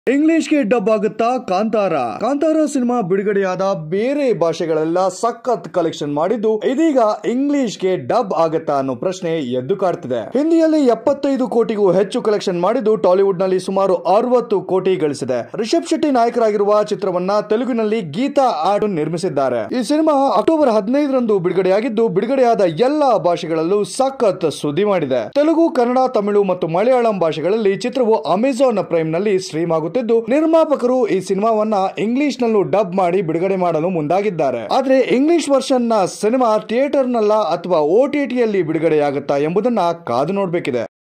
ಇಂಗ್ಲಿಷ್ಗೆ dub ಆಗುತ್ತಾ Kantara Kantara cinema ಬಿಡುಗಡೆಯಾದ ಬೇರೆ ಭಾಷೆಗಳೆಲ್ಲ ಸಖತ್ ಕಲೆಕ್ಷನ್ ಮಾಡಿದ್ದು ಇದೀಗ ಇಂಗ್ಲಿಷ್ಗೆ ಡಬ್ ಆಗುತ್ತಾ ಅನ್ನೋ ಪ್ರಶ್ನೆ ಎದ್ದು ಕಾಡ್ತಿದೆ ಹಿಂದಿಯಲ್ಲಿ ಎಪ್ಪತ್ತೈದು ಕೋಟಿಗೂ ಹೆಚ್ಚು ಕಲೆಕ್ಷನ್ ಮಾಡಿದ್ದು ಟಾಲಿವುಡ್ ನಲ್ಲಿ ಸುಮಾರು ಅರವತ್ತು ಕೋಟಿ ಗಳಿಸಿದೆ ರಿಷಬ್ ಶೆಟ್ಟಿ ನಾಯಕರಾಗಿರುವ ಚಿತ್ರವನ್ನ ತೆಲುಗಿನಲ್ಲಿ ಗೀತಾ ಆಡ್ ನಿರ್ಮಿಸಿದ್ದಾರೆ ಈ ಸಿನಿಮಾ ಅಕ್ಟೋಬರ್ ಹದಿನೈದರಂದು ಬಿಡುಗಡೆಯಾಗಿದ್ದು ಬಿಡುಗಡೆಯಾದ ಎಲ್ಲಾ ಭಾಷೆಗಳಲ್ಲೂ ಸಖತ್ ಸುದ್ದಿ ಮಾಡಿದೆ ತೆಲುಗು ಕನ್ನಡ ತಮಿಳು ಮತ್ತು ಮಲಯಾಳಂ ಭಾಷೆಗಳಲ್ಲಿ ಚಿತ್ರವು ಅಮೆಜಾನ್ ಪ್ರೈಮ್ ನಲ್ಲಿ ಸ್ಟ್ರೀಮ್ ಆಗುತ್ತಿದ್ದು ನಿರ್ಮಾಪಕರು ಈ ಸಿನಿಮಾವನ್ನ ಇಂಗ್ಲಿಷ್ ನಲ್ಲೂ ಡಬ್ ಮಾಡಿ ಬಿಡುಗಡೆ ಮಾಡಲು ಮುಂದಾಗಿದ್ದಾರೆ ಆದ್ರೆ ಇಂಗ್ಲಿಷ್ ವರ್ಷನ್ ನ ಸಿನಿಮಾ ಥಿಯೇಟರ್ ನಲ್ಲ ಅಥವಾ ಓಟಿಟಿಯಲ್ಲಿ ಬಿಡುಗಡೆಯಾಗುತ್ತಾ ಎಂಬುದನ್ನ ಕಾದು ನೋಡಬೇಕಿದೆ